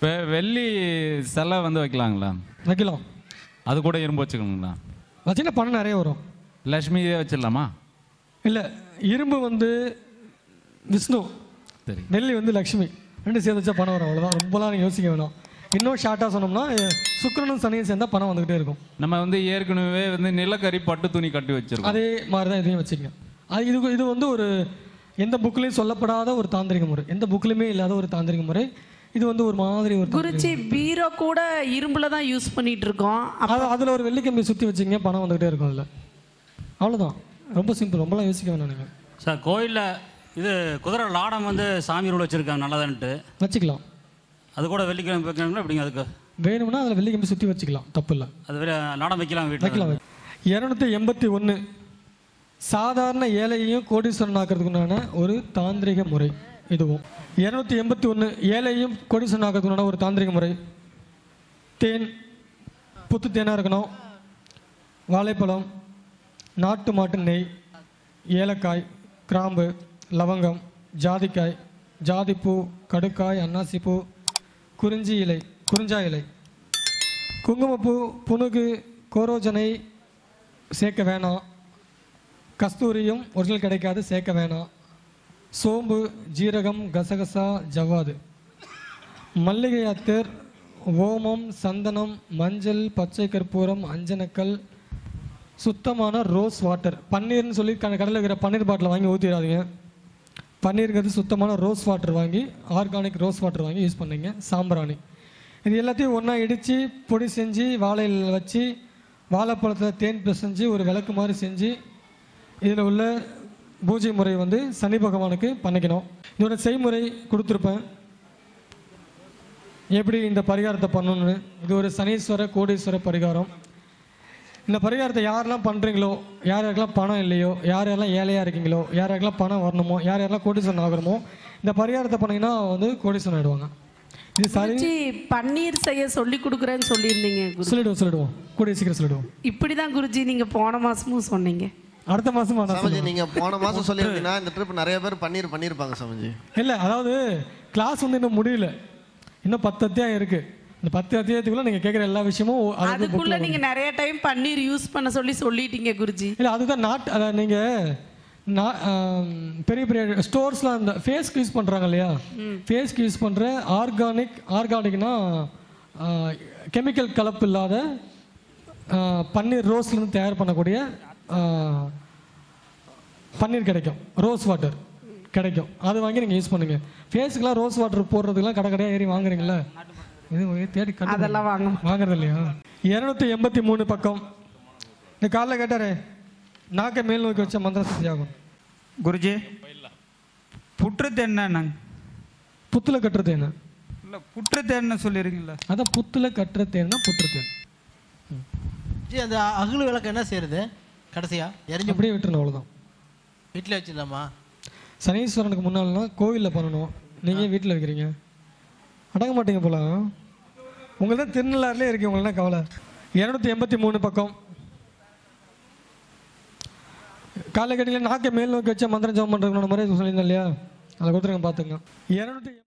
இப்போ வெள்ளி சிலை வந்து வைக்கலாங்களா வைக்கலாம் அது கூட இரும்பு வச்சுக்கணுங்களா வச்சிங்கன்னா பணம் நிறைய வரும் லக்ஷ்மியே வச்சிடலாமா இல்லை இரும்பு வந்து விஷ்ணு சரி வெள்ளி வந்து லக்ஷ்மி ரெண்டு சேர்ந்து வச்சா பணம் வரும் அவ்வளோதான் ரொம்பலாம் நீங்கள் யோசிக்க வேணாம் இன்னும் ஷார்ட்டாக சொன்னோம்னா அஹ், சுக்கிரனும் சனியும் சேர்ந்தா பணம் வந்துக்கிட்டே இருக்கும் நம்ம வந்து ஏற்கனவே வந்து நிலக்கரி பட்டு துணி கட்டி வச்சிருக்கோம் அதே மாதிரி தான் இதையும் வச்சுக்கங்க அது இது இது வந்து ஒரு எந்த புக்லேயும் சொல்லப்படாத ஒரு தாந்திரிக முறை எந்த புக்லையுமே இல்லாத ஒரு தாந்திரிக முறை இது வந்து ஒரு மாதிரி ஒரு தாந்திரிக குருஜி பீரோ கூட இரும்புல தான் யூஸ் பண்ணிட்டு இருக்கோம் அப்ப அது அதில் ஒரு வெள்ளிக்கம்பி சுற்றி வச்சிங்க பணம் வந்துக்கிட்டே இருக்கும் அதில் அவ்வளோதான் ரொம்ப சிம்பிள் ரொம்பலாம் யோசிக்க வேணாம் நீங்கள் சார் கோயிலில் இது குதிரை லாடம் வந்து சாமி ரூல் வச்சுருக்காங்க நல்லதான்ட்டு வச்சுக்கலாம் அது கூட வெள்ளிக்கிழமை வைக்கணுங்களா எப்படிங்க அதுக்கு வேணும்னா அதில் வெள்ளிக்கம்பி சுற்றி வச்சுக்கலாம் தப்பு இல்லை அது வெளிய லாடம் வைக்கலாம் வைக்கலாம் வீட்டில் இரநூத்தி எண்பத்தி ஒன்று சாதாரண ஏழையையும் கோடீஸ்வரன் ஆக்கிறதுக்குண்டான ஒரு தாந்திரிக முறை இதுவும் இரநூத்தி எண்பத்தி ஒன்று ஏழையும் கோடீஸ்வரன் ஆக்கிறதுக்குண்டான ஒரு தாந்திரிக முறை தேன் புத்து தேனாக இருக்கணும் வாழைப்பழம் நாட்டு மாட்டு நெய் ஏலக்காய் கிராம்பு லவங்கம் ஜாதிக்காய் ஜாதிப்பூ கடுக்காய் அன்னாசிப்பூ குறிஞ்சி இலை குறிஞ்சா இலை குங்குமப்பூ புனுகு கோரோஜனை சேர்க்க வேணாம் கஸ்தூரியும் ஒரிஜினல் கிடைக்காது சேர்க்க வேணாம் சோம்பு ஜீரகம் கசகசா ஜவ்வாது மல்லிகை அத்தர் ஓமம் சந்தனம் மஞ்சள் பச்சை கற்பூரம் அஞ்சனக்கல் சுத்தமான ரோஸ் வாட்டர் பன்னீர்னு சொல்லி க கடையில் இருக்கிற பன்னீர் பாட்டில் வாங்கி ஊற்றிடாதீங்க பன்னீருங்கிறது சுத்தமான ரோஸ் வாட்டர் வாங்கி ஆர்கானிக் ரோஸ் வாட்டர் வாங்கி யூஸ் பண்ணுங்க சாம்பிராணி இது எல்லாத்தையும் ஒன்றா இடித்து பொடி செஞ்சு வாழையில் வச்சு வாழைப்பழத்தில் தேன் பிசைஞ்சு ஒரு விளக்கு மாதிரி செஞ்சு இதில் உள்ள பூஜை முறை வந்து சனி பகவானுக்கு பண்ணிக்கணும் இதோட செய்முறை கொடுத்துருப்பேன் எப்படி இந்த பரிகாரத்தை பண்ணணும்னு இது ஒரு சனீஸ்வர கோடீஸ்வர பரிகாரம் இந்த பரிகாரத்தை யாரெல்லாம் பண்ணுறீங்களோ யார் யாருக்கெல்லாம் பணம் இல்லையோ யார் யாரெல்லாம் ஏழையாக இருக்கீங்களோ யார் யாருக்கெல்லாம் பணம் வரணுமோ யார் யாரெல்லாம் கோடீஸ்வரன் ஆகணுமோ இந்த பரிகாரத்தை பண்ணீங்கன்னா வந்து கோடீஸ்வரன் ஆகிடுவாங்க இது சரி குருஜி பன்னீர் செய்ய சொல்லி கொடுக்குறேன்னு சொல்லியிருந்தீங்க குரு சொல்லிடுவோம் சொல்லிடுவோம் கூடிய சீக்கிரம் சொல்லிடுவோம் இப்படிதான் குருஜி நீங்க போன மாசமும் சொன்னீங்க அடுத்த மாதம் நான் சமஜி நீங்க போன மாசம் சொல்லியிருந்தீங்கன்னா இந்த ட்ரிப் நிறைய பேர் பன்னீர் பண்ணியிருப்பாங்க சமஜி இல்லை அதாவது கிளாஸ் வந்து இன்னும் முடியல இன்னும் பத்து அத்தியாயம் இருக்கு இந்த பத்து அத்தியாயத்துக்குள்ள நீங்கள் கேட்குற எல்லா விஷயமும் அது வந்து அதுக்குள்ள நீங்க நிறைய டைம் பன்னீர் யூஸ் பண்ண சொல்லி சொல்லிட்டீங்க குருஜி இல்லை அதுதான் நாட் அதை நீங்கள் நான் ஆம், பெரிய பெரிய ஸ்டோர்ஸ்லாம் அந்த ஃபேஸ்க்கு யூஸ் பண்ணுறாங்க இல்லையா ஃபேஸ்க்கு யூஸ் பண்ணுற ஆர்கானிக் ஆர்கானிக்னா கெமிக்கல் கலப்பு இல்லாத ஆ, பன்னீர் ரோஸ்லேருந்து தயார் பண்ணக்கூடிய ஆ, பன்னீர் கிடைக்கும் ரோஸ் வாட்டர் கிடைக்கும் அது வாங்கி நீங்கள் யூஸ் பண்ணுங்க ஃபேஸுக்குலாம் ரோஸ் வாட்டர் போடுறதுக்குலாம் கடை கடையாக ஏறி வாங்குறீங்களா இது போய் தேடி கண்டு அதெல்லாம் வாங்க வாங்குறது இல்லையா இரநூத்தி எண்பத்தி மூணு பக்கம் இந்த காலைல கேட்டாரே நாக்கை மேல் நோக்கி வச்ச மந்திர சித்தி ஆகும் ಗುರುಜಿ புற்றுத்தேன்னா புத்துல கட்டுற தேன் இல்லை புற்றுத்தேன்னு சொல்லிருக்கீங்களா அதான் புத்துல கட்டுற தேன்னா புற்று தேன் ஜி அந்த அகல் விளக்கு என்ன செய்யறது கடைசியா எரிஞ்சு அப்படியே விட்டுறணும் அவ்வளோதான் வீட்டில் வச்சிடலாமா சனீஸ்வரனுக்கு முன்னால்னா கோவிலில் பண்ணணும் நீங்கள் வீட்டில் வைக்கிறீங்க அடங்க மாட்டீங்க போல உங்கள் தான் திருநள்ளாறுலேயே இருக்கு உங்களுக்கு என்ன கவலை இரநூத்தி எண்பத்தி மூணு பக்கம் காலை கட்டியில் நாக்கை மேல் நோக்கி வச்ச மந்திரம் ஜெபம் பண்ணுறதுக்கு மாதிரி சொல்லியிருந்தேன் இல்லையா அதை கொடுத்துருங்க பார்த்துங்க இரநூத்தி